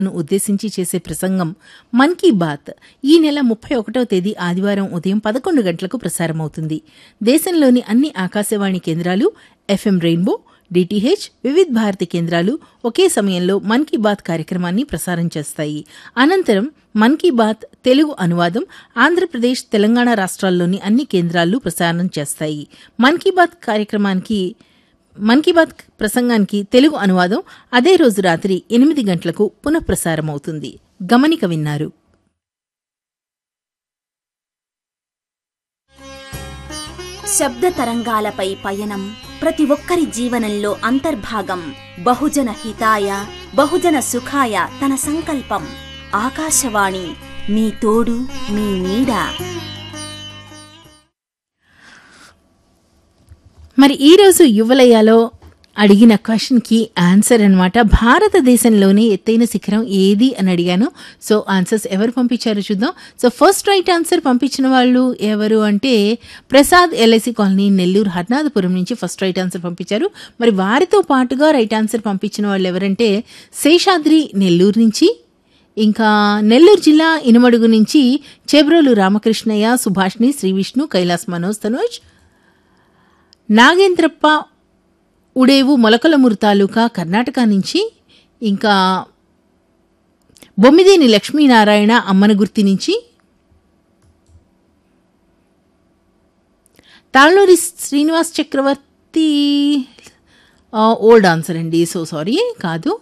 ను ఉద్దేశించి చేసే ప్రసంగం మన్ కీ బాత్ ఈ నెల ముప్పై ఒకటవ తేదీ ఆదివారం ఉదయం పదకొండు గంటలకు ప్రసారమవుతుంది దేశంలోని అన్ని ఆకాశవాణి కేంద్రాలు FM rainbow DTH Vividh Bharati కేంద్రాలు ఒకే సమయంలో మన్ కీ బాత్ కార్యక్రమాన్ని ప్రసారం చేస్తాయి అనంతరం మన్ కీ బాత్ తెలుగు అనువాదం ఆంధ్రప్రదేశ్ తెలంగాణ రాష్ట్రాల్లోని అన్ని కేంద్రాలు ప్రసారం చేస్తాయి మన్ కీ బాత్ కార్యక్రమానికి మన్ కీ బాత్ ప్రసంగానికి తెలుగు అనువాదం అదే రోజు రాత్రి ఎనిమిది గంటలకు పునఃప్రసారమవుతుంది గమనిక విన్నారు శబ్ద తరంగాలపై పయనం ప్రతి ఒక్కరి జీవనంలో అంతర్భాగం బహుజన హితాయ బహుజన సుఖాయ తన సంకల్పం ఆకాశవాణి మీ తోడు మీ నీడ మరి ఈరోజు యువలయాలో అడిగిన క్వశ్చన్కి ఆన్సర్ అనమాట భారతదేశంలోనే ఎత్తైన శిఖరం ఏది అని అడిగాను సో ఆన్సర్స్ ఎవరు పంపించారో చూద్దాం సో ఫస్ట్ రైట్ ఆన్సర్ పంపించిన వాళ్ళు ఎవరు అంటే ప్రసాద్ ఎల్ఐసి కాలనీ నెల్లూరు హర్నాథపురం నుంచి ఫస్ట్ రైట్ ఆన్సర్ పంపించారు మరి వారితో పాటుగా రైట్ ఆన్సర్ పంపించిన వాళ్ళు ఎవరంటే శేషాద్రి నెల్లూరు నుంచి ఇంకా నెల్లూరు జిల్లా ఇనుమడుగు నుంచి చెబ్రోలు రామకృష్ణయ్య సుభాష్ని శ్రీ విష్ణు కైలాస్ మనోజ్ తనోజ్ నాగేంద్రప్ప ఉడేవు మొలకలమూరు తాలూకా కర్ణాటక నుంచి ఇంకా బొమ్మిదేని లక్ష్మీనారాయణ అమ్మనగుర్తి నుంచి తాళ్ళూరి శ్రీనివాస్ చక్రవర్తి ఓల్డ్ ఆన్సర్ అండి సో సారీ కాదు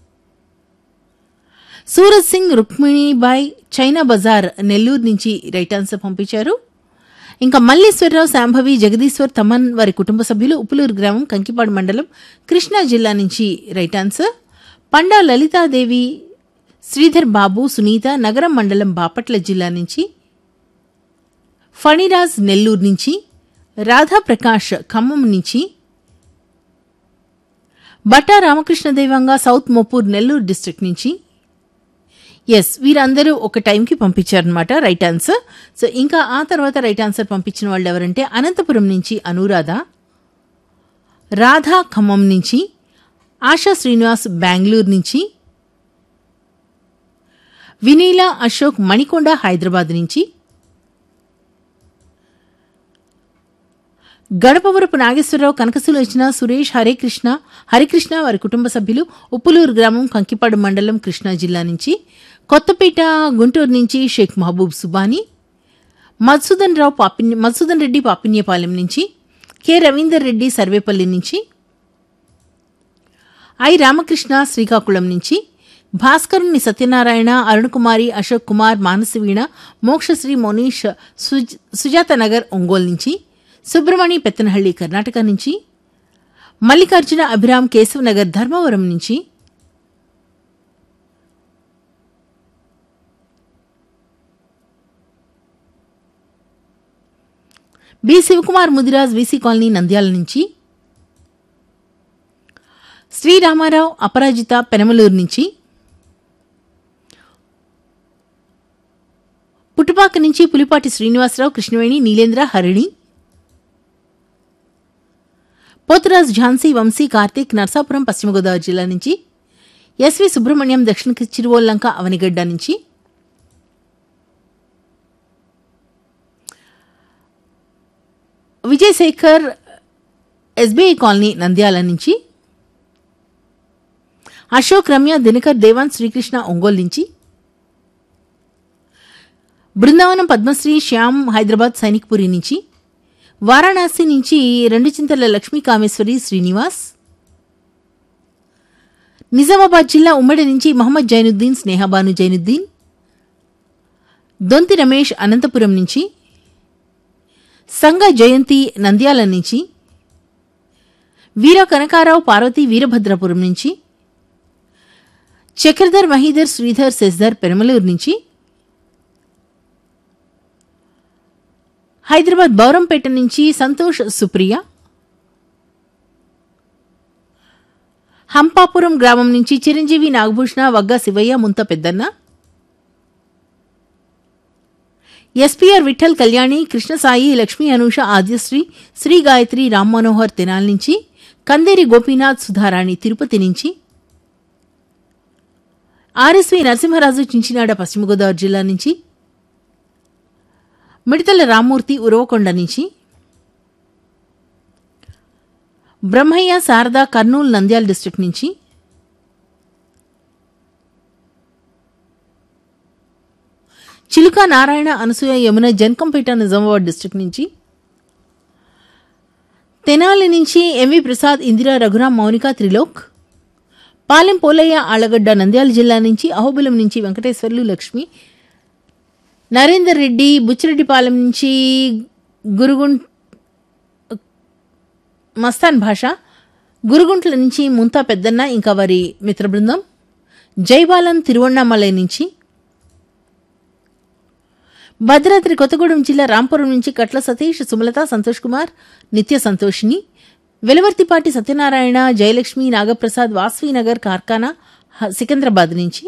సూరజ్ సింగ్ రుక్మిణిబాయ్ చైనా బజార్ నెల్లూరు నుంచి రైట్ ఆన్సర్ పంపించారు ఇంకా మల్లేశ్వరరావు శాంభవి జగదీశ్వర్ తమన్ వారి కుటుంబ సభ్యులు ఉప్పులూరు గ్రామం కంకిపాడు మండలం కృష్ణా జిల్లా నుంచి రైట్ ఆన్సర్ పండా లలితాదేవి శ్రీధర్ బాబు సునీత నగరం మండలం బాపట్ల జిల్లా నుంచి ఫణిరాజ్ నెల్లూరు నుంచి రాధాప్రకాష్ ఖమ్మం నుంచి బట్టా రామకృష్ణ దేవంగా సౌత్ మోపూర్ నెల్లూరు డిస్ట్రిక్ట్ నుంచి ఎస్ వీరందరూ ఒక టైంకి పంపించారనమాట రైట్ ఆన్సర్ సో ఇంకా ఆ తర్వాత రైట్ ఆన్సర్ పంపించిన వాళ్ళు ఎవరంటే అనంతపురం నుంచి అనురాధ రాధా ఖమ్మం నుంచి ఆశా శ్రీనివాస్ బెంగళూరు నుంచి వినీల అశోక్ మణికొండ హైదరాబాద్ నుంచి గడపవరపు నాగేశ్వరరావు కనకసులోచన సురేష్ హరేకృష్ణ హరికృష్ణ వారి కుటుంబ సభ్యులు ఉప్పులూరు గ్రామం కంకిపాడు మండలం కృష్ణా జిల్లా నుంచి కొత్తపేట గుంటూరు నుంచి షేక్ మహబూబ్ సుబానీ మధుసూదన్ రావు పాపిన్య మధుసూదన్ రెడ్డి పాపిన్యపాలెం నుంచి కె రవీందర్ రెడ్డి సర్వేపల్లి నుంచి ఐ రామకృష్ణ శ్రీకాకుళం నుంచి భాస్కరుని సత్యనారాయణ అరుణకుమారి అశోక్ కుమార్ మానసవీణ మోక్షశ్రీ మోనీష్ సుజ్ సుజాత నగర్ ఒంగోలు నుంచి సుబ్రమణి పెత్తనహళ్లి కర్ణాటక నుంచి మల్లికార్జున అభిరామ్ కేశవ్ నగర్ ధర్మవరం నుంచి B Sivakumar Mudiraj VC colony Nandyal నుంచి శ్రీరామారావు అపరాజిత పెనమలూరు నుంచి పుట్టుపాక నుంచి పులిపాటి శ్రీనివాసరావు కృష్ణవేణి నీలేంద్ర హరిణి పోతురాజ్ ఝాన్సీ వంశీ కార్తీక్ నర్సాపురం పశ్చిమ గోదావరి జిల్లా నుంచి ఎస్వి సుబ్రహ్మణ్యం దక్షిణ చిరువోల్లంక అవనిగడ్డ నుంచి విజయశేఖర్ ఎస్బీఐ కాలనీ నంద్యాల నుంచి అశోక్ రమ్య దినకర్ దేవాన్ శ్రీకృష్ణ ఒంగోలు నుంచి బృందావనం పద్మశ్రీ శ్యామ్ హైదరాబాద్ సైనిక్పురి నుంచి వారణాసి నుంచి రెండు చింతల లక్ష్మీ కామేశ్వరి శ్రీనివాస్ నిజామాబాద్ జిల్లా ఉమ్మడి నుంచి మహమ్మద్ జైనుద్దీన్ స్నేహబాను జైనుద్దీన్ దొంతి రమేష్ అనంతపురం నుంచి సంగ జయంతి నంద్యాల నుంచి వీర కనకారావు పార్వతి వీరభద్రపురం నుంచి చక్రధర్ మహీధర్ శ్రీధర్ శశిధర్ పెరమలూరు నుంచి హైదరాబాద్ బౌరంపేట నుంచి సంతోష్ సుప్రియ హంపాపురం గ్రామం నుంచి చిరంజీవి నాగభూషణ వగ్గా శివయ్య ముంత పెద్దన్న ఎస్పీఆర్ విఠల్ కళ్యాణి కృష్ణసాయి లక్ష్మీ అనూష ఆద్యశ్రీ శ్రీ గాయత్రి రామ్ మనోహర్ తెనాల్ నుంచి కందేరి గోపీనాథ్ సుధారాణి తిరుపతి నుంచి ఆర్ఎస్వి నరసింహరాజు చించినాడ పశ్చిమ గోదావరి జిల్లా నుంచి మిడతల రామ్మూర్తి ఉరవకొండ నుంచి బ్రహ్మయ్య శారద కర్నూలు నంద్యాల డిస్టిక్ నుంచి చిలుక నారాయణ అనసూయ యమున జన్కంపేట నిజామాబాద్ డిస్టిక్ నుంచి తెనాలి నుంచి ఎంవి ప్రసాద్ ఇందిరా రఘురాం మౌనిక త్రిలోక్ పాలెం పోలయ్య ఆళ్లగడ్డ నంద్యాల జిల్లా నుంచి అహోబిలం నుంచి వెంకటేశ్వర్లు లక్ష్మి నరేందర్ రెడ్డి బుచ్చిరెడ్డిపాలెం నుంచి గురుగుంట్ మస్తాన్ భాష గురుగుంట్ల నుంచి ముంతా పెద్దన్న ఇంకా వారి మిత్ర బృందం జైబాలన్ తిరువണ്ണామలై నుంచి భద్రాద్రి కొత్తగూడెం జిల్లా రాంపురం నుంచి కట్ల సతీష్ సుమలత సంతోష్ కుమార్ నిత్య సంతోషిని వెలవర్తిపాటి సత్యనారాయణ జయలక్ష్మి నాగప్రసాద్ వాస్వీనగర్ కార్ఖానా హ- సికింద్రాబాద్ నుంచి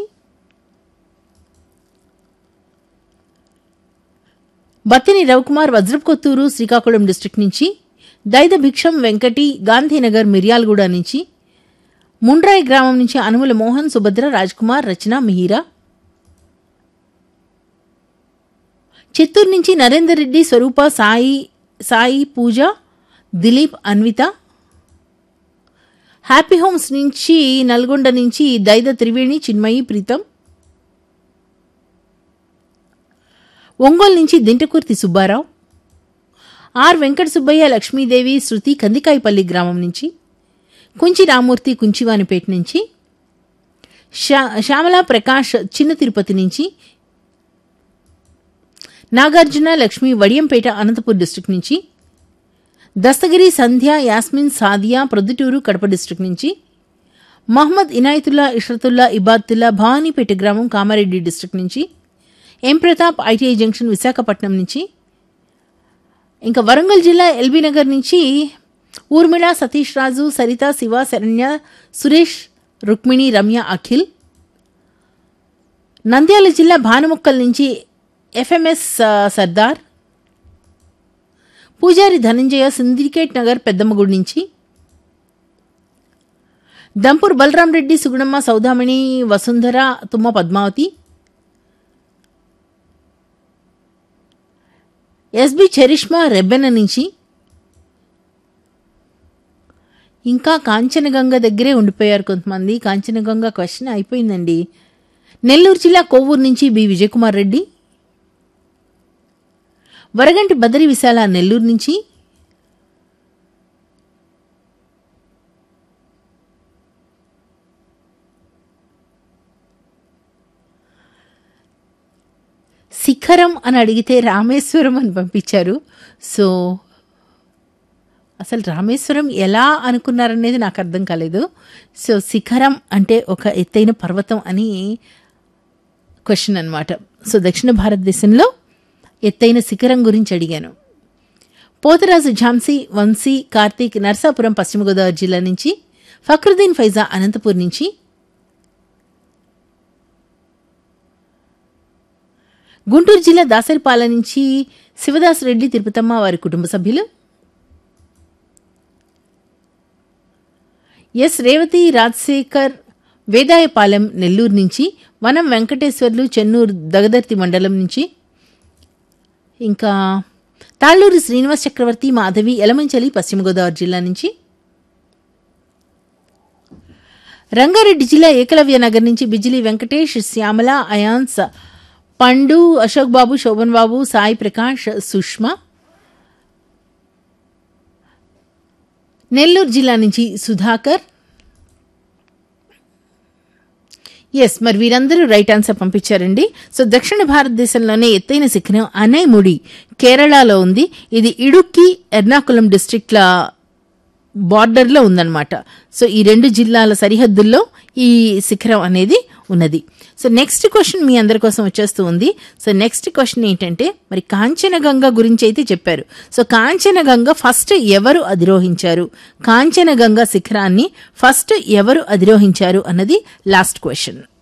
బత్తిని రవికుమార్ వజ్రపుకొత్తూరు శ్రీకాకుళం డిస్టిక్ నుంచి దైద భిక్షం వెంకటి గాంధీనగర్ మిర్యాలగూడ నుంచి ముండ్రాయి గ్రామం నుంచి అనుముల మోహన్ సుభద్ర రాజ్కుమార్ రచన మిహిరా చిత్తూరు నుంచి నరేందర్ రెడ్డి స్వరూప సాయి సాయి పూజ దిలీప్ అన్విత హ్యాపీ హోమ్స్ నుంచి నల్గొండ నుంచి దైద త్రివేణి చిన్మయి ప్రీతం ఒంగోలు నుంచి దింటకుర్తి సుబ్బారావు ఆర్ వెంకట సుబ్బయ్య లక్ష్మీదేవి శృతి కందికాయపల్లి గ్రామం నుంచి కుంచి రామూర్తి కుంచివానిపేట నుంచి శ్యా శ్యామలా ప్రకాష్ చిన్న తిరుపతి నుంచి నాగార్జున లక్ష్మి వడియంపేట అనంతపూర్ డిస్టిక్ నుంచి దస్తగిరి సంధ్య యాస్మిన్ సాదియా ప్రొద్దుటూరు కడప డిస్టిక్ నుంచి మహమ్మద్ ఇనాయతుల్లా ఇష్రతుల్లా ఇబాద్తుల్లా భవానీపేట గ్రామం కామారెడ్డి డిస్టిక్ నుంచి M Pratap ITI junction Visakhapatnam నుంచి ఇంకా వరంగల్ జిల్లా ఎల్బీ నగర్ నుంచి ఊర్మిళ సతీష్ రాజు సరిత శివ శరణ్య సురేష్ రుక్మిణి రమ్య అఖిల్ నంద్యాల జిల్లా భానుముక్కల్ నుంచి ఎఫ్ఎంఎస్ ఆ, సర్దార్ పూజారి ధనంజయ సిండికేట్ నగర్ పెద్దమ్మగుడి నుంచి దంపూర్ బలరాం రెడ్డి సుగుణమ్మ సౌదామణి వసుంధర తుమ్మ పద్మావతి ఎస్బి చరిష్మా రెబ్బెన నుంచి ఇంకా కాంచనగంగ దగ్గరే ఉండిపోయారు కొంతమంది కాంచనగంగ క్వశ్చన్ అయిపోయిందండి నెల్లూరు జిల్లా కొవ్వూరు నుంచి బి విజయకుమార్ రెడ్డి వరగంటి బదరి విశాల నెల్లూరు నుంచి శిఖరం అని అడిగితే రామేశ్వరం అని పంపించారు సో అసలు రామేశ్వరం ఎలా అనుకున్నారనేది నాకు అర్థం కాలేదు సో శిఖరం అంటే ఒక ఎత్తైన పర్వతం అని క్వశ్చన్ అన్నమాట సో దక్షిణ భారతదేశంలో ఎత్తైన శిఖరం గురించి అడిగాను పోతరాజు ఝాన్సీ వంశీ కార్తీక్ నర్సాపురం పశ్చిమ గోదావరి జిల్లా నుంచి ఫక్రుద్దీన్ ఫైజా అనంతపూర్ నుంచి గుంటూరు జిల్లా దాసరిపాల నుంచి శివదాస్ రెడ్డి తిరుపతమ్మ వారి కుటుంబ సభ్యులు ఎస్ రేవతి రాజశేఖర్ వేదాయపాలెం నెల్లూరు నుంచి వనం వెంకటేశ్వర్లు చెన్నూరు దగదర్తి మండలం నుంచి ఇంకా తాళ్ళూరి శ్రీనివాస్ చక్రవర్తి మాధవి ఎలమంచలి పశ్చిమ గోదావరి జిల్లా నుంచి రంగారెడ్డి జిల్లా ఏకలవ్య నగర్ నుంచి బిజిలి వెంకటేష్ శ్యామల అయాన్స్ పండు అశోక్ బాబు శోభన్ బాబు సాయి ప్రకాష్ సుష్మా నెల్లూరు జిల్లా నుంచి సుధాకర్ ఎస్ మరి వీరందరూ రైట్ ఆన్సర్ పంపించారండి సో దక్షిణ భారతదేశంలోనే ఎత్తైన శిఖరం అనైముడి కేరళలో ఉంది ఇది ఇడుక్కి ఎర్నాకుళం డిస్ట్రిక్ట్ల బార్డర్లో ఉందన్నమాట సో ఈ రెండు జిల్లాల సరిహద్దుల్లో ఈ శిఖరం అనేది ఉన్నది సో నెక్స్ట్ క్వశ్చన్ మీ అందరి కోసం వచ్చేస్తూ ఉంది సో నెక్స్ట్ క్వశ్చన్ ఏంటంటే మరి కాంచనగంగ గురించి అయితే చెప్పారు సో కాంచనగంగ ఫస్ట్ ఎవరు అధిరోహించారు కాంచనగంగ శిఖరాన్ని ఫస్ట్ ఎవరు అధిరోహించారు అన్నది లాస్ట్ క్వశ్చన్